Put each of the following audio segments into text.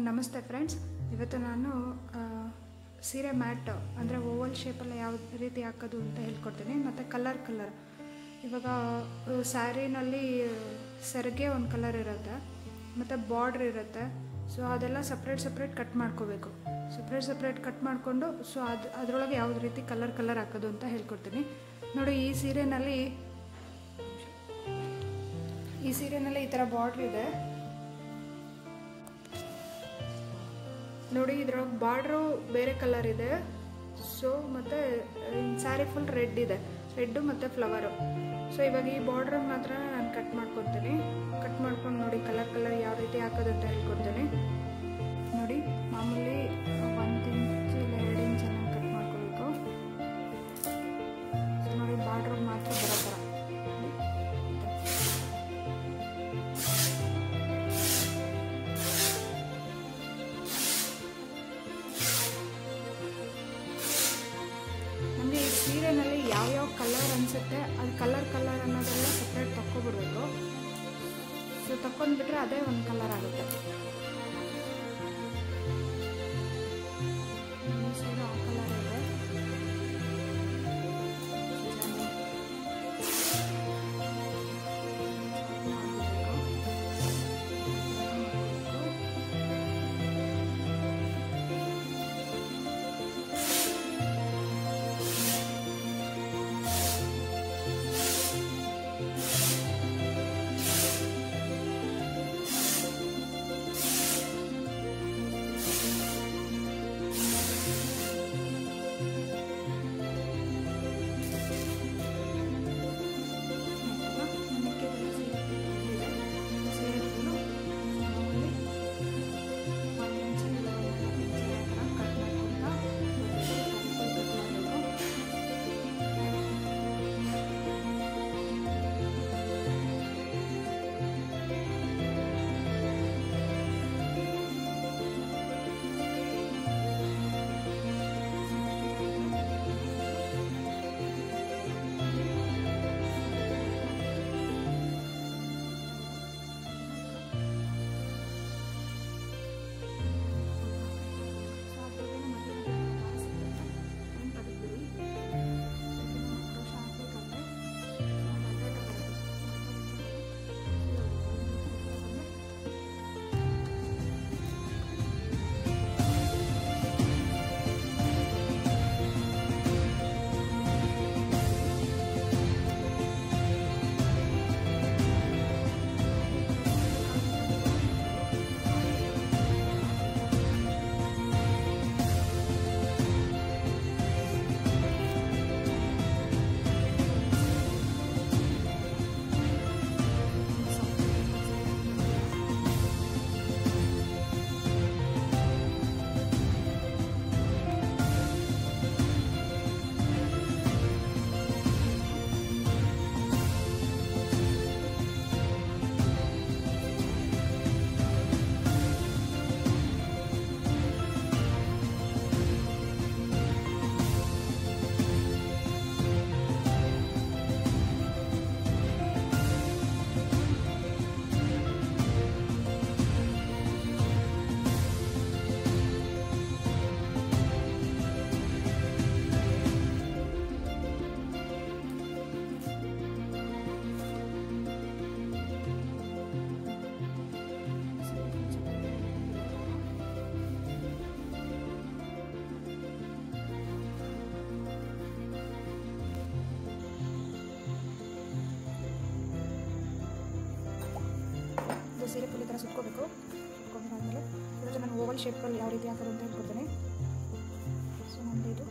ನಮಸ್ತೆ ಫ್ರೆಂಡ್ಸ್ ಇವತ್ತು ನಾನು ಆ, ಸೀರೆ ಮ್ಯಾಟ್ ಅಂದರೆ ಓವಲ್ ಶೇಪಲ್ಲಿ ಯಾವ ರೀತಿ ಹಾಕೋದು ಅಂತ ಹೇಳ್ಕೊಡ್ತೀನಿ ಮತ್ತು ಕಲರ್ ಕಲರ್ ಇವಾಗ ಸ್ಯಾರಿನಲ್ಲಿ ಸೆರಗೆ ಒಂದು ಕಲರ್ ಇರುತ್ತೆ ಮತ್ತು ಬಾರ್ಡ್ರ್ ಇರುತ್ತೆ ಸೊ ಅದೆಲ್ಲ ಸಪ್ರೇಟ್ ಸಪ್ರೇಟ್ ಕಟ್ ಮಾಡ್ಕೋಬೇಕು ಸಪ್ರೇಟ್ ಸಪ್ರೇಟ್ ಕಟ್ ಮಾಡಿಕೊಂಡು ಸೊ ಅದು ಅದರೊಳಗೆ ಯಾವ್ದು ರೀತಿ ಕಲರ್ ಕಲರ್ ಹಾಕೋದು ಅಂತ ಹೇಳ್ಕೊಡ್ತೀನಿ ನೋಡಿ ಈ ಸೀರೆನಲ್ಲಿ ಈ ಸೀರೆನಲ್ಲಿ ಈ ಥರ ಬಾರ್ಡ್ರ್ ಇದೆ ನೋಡಿ ಇದ್ರೊಳಗೆ ಬಾರ್ಡ್ರು ಬೇರೆ ಕಲರ್ ಇದೆ ಸೊ ಮತ್ತು ಸ್ಯಾರಿ ಫುಲ್ ರೆಡ್ ಇದೆ ರೆಡ್ಡು ಮತ್ತು ಫ್ಲವರು ಸೊ ಇವಾಗ ಈ ಬಾರ್ಡ್ರ್ ಮಾತ್ರ ನಾನು ಕಟ್ ಮಾಡ್ಕೊತೀನಿ ಕಟ್ ಮಾಡ್ಕೊಂಡು ನೋಡಿ ಕಲರ್ ಕಲರ್ ಯಾವ ರೀತಿ ಹಾಕೋದು ಅಂತ ಹೇಳ್ಕೊಡ್ತೀನಿ ನೋಡಿ ಮಾಮೂಲಿ ಒಂದು ಇಂಚ್ ಇಲ್ಲ ಎರಡು ಇಂಚ್ ನಾನು ಕಟ್ ಮಾಡ್ಕೋಬೇಕು ಸೊ ನೋಡಿ ಬಾರ್ಡ್ರ್ ಮಾತ್ರ ಬರೋ ಥರ ನೋಡಿ. ನಮಗೆ ಈ ಸೀರೆನಲ್ಲಿ ಯಾವ್ಯಾವ ಕಲರ್ ಅನಿಸುತ್ತೆ ಅದು ಕಲರ್ ಕಲರ್ ಅನ್ನೋದೆಲ್ಲ ಸಪ್ರೇಟ್ ತಕ್ಕೊಬಿಡ್ಬೇಕು ಸೊ ತಕ್ಕೊಂಡ್ಬಿಟ್ರೆ ಅದೇ ಒಂದು ಕಲರ್ ಆಗುತ್ತೆ ಈ ಸೈಡು ಆ ಕಲರ್ ಇದೆ ಇದು ಸೀರೆ ಫುಲ್ ಈ ಥರ ಸುತ್ಕೋಬೇಕು ಸುತ್ಕೊಂಡಾದ್ಮೇಲೆ ಇವತ್ತು ನಾನು ಓವಲ್ ಶೇಪಲ್ಲಿ ಯಾವ ರೀತಿ ಹಾಕೋದು ಅಂತ ಹೇಳ್ಕೊಡ್ತೀನಿ ಸೊ ನಮ್ಮದು ಇದು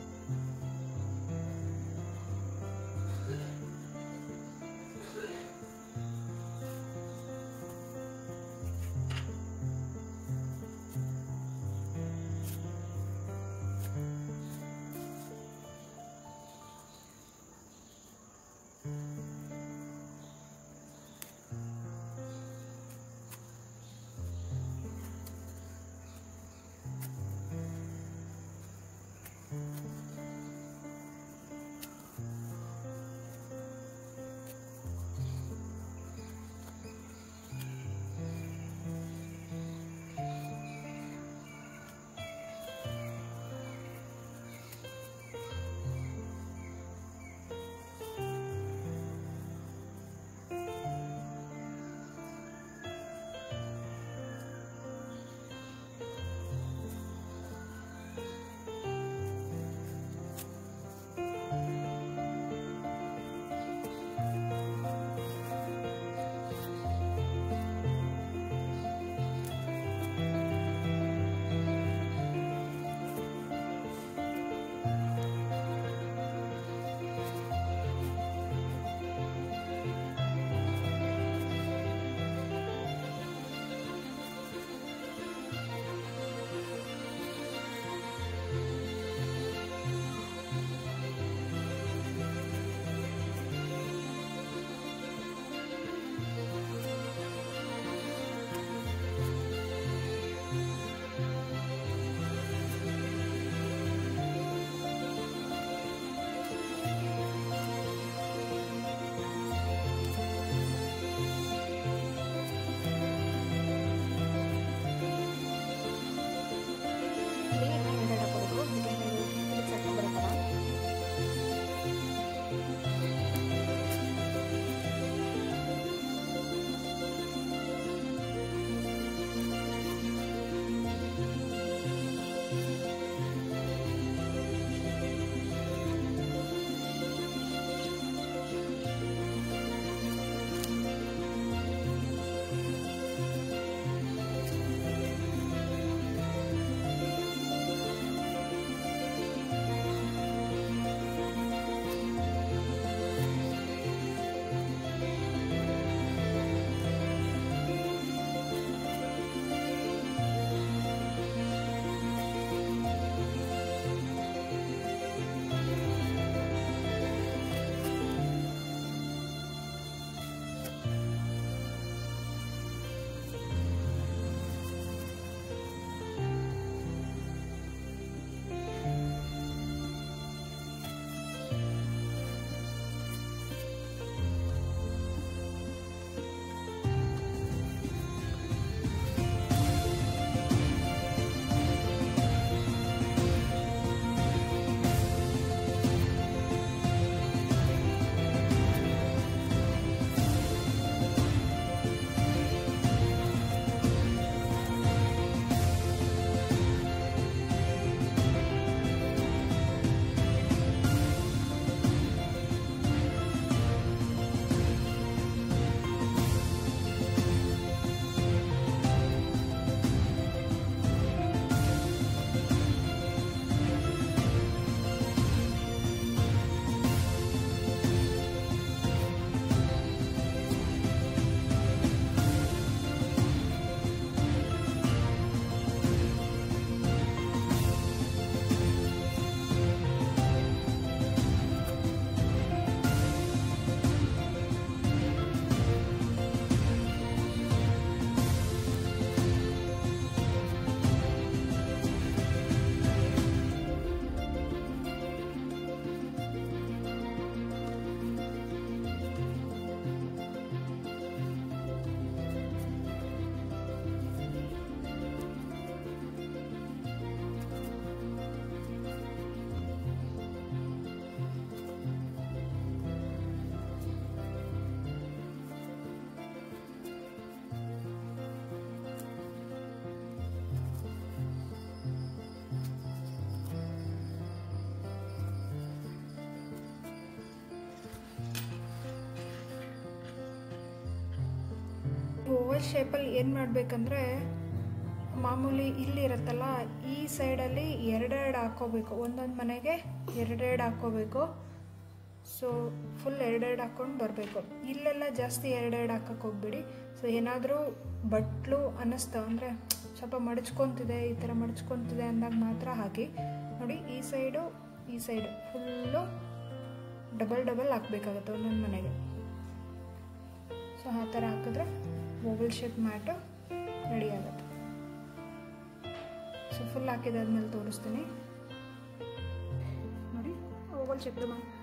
ಶೇಪಲ್ಲಿ ಏನು ಮಾಡಬೇಕಂದ್ರೆ ಮಾಮೂಲಿ ಇಲ್ಲಿರುತ್ತಲ್ಲ ಈ ಸೈಡಲ್ಲಿ ಎರಡೆರಡು ಹಾಕ್ಕೋಬೇಕು ಒಂದೊಂದು ಮನೆಗೆ ಎರಡೆರಡು ಹಾಕ್ಕೋಬೇಕು ಸೊ ಫುಲ್ ಎರಡೆರಡು ಹಾಕ್ಕೊಂಡು ಬರಬೇಕು ಇಲ್ಲೆಲ್ಲ ಜಾಸ್ತಿ ಎರಡೆರಡು ಹಾಕಕ್ಕೆ ಹೋಗ್ಬೇಡಿ ಸೊ ಏನಾದರೂ ಬಟ್ಲು ಅನ್ನಿಸ್ತಾ ಅಂದರೆ ಸ್ವಲ್ಪ ಮಡಚ್ಕೊತಿದೆ ಈ ಥರ ಮಡಚ್ಕೊತಿದೆ ಅಂದಾಗ ಮಾತ್ರ ಹಾಕಿ ನೋಡಿ ಈ ಸೈಡು ಈ ಸೈಡು ಫುಲ್ಲು ಡಬಲ್ ಡಬಲ್ ಹಾಕ್ಬೇಕಾಗುತ್ತೆ ಒಂದೊಂದು ಮನೆಗೆ ಸೊ ಆ ಥರ ಹಾಕಿದ್ರೆ ಓವಲ್ ಶೇಪ್ ಮ್ಯಾಟು ರೆಡಿ ಆಗುತ್ತೆ ಸೊ ಫುಲ್ ಹಾಕಿದಾದ್ಮೇಲೆ ತೋರಿಸ್ತೀನಿ ನೋಡಿ ಓವಲ್ ಶೇಪ್ ಮ್ಯಾಟ್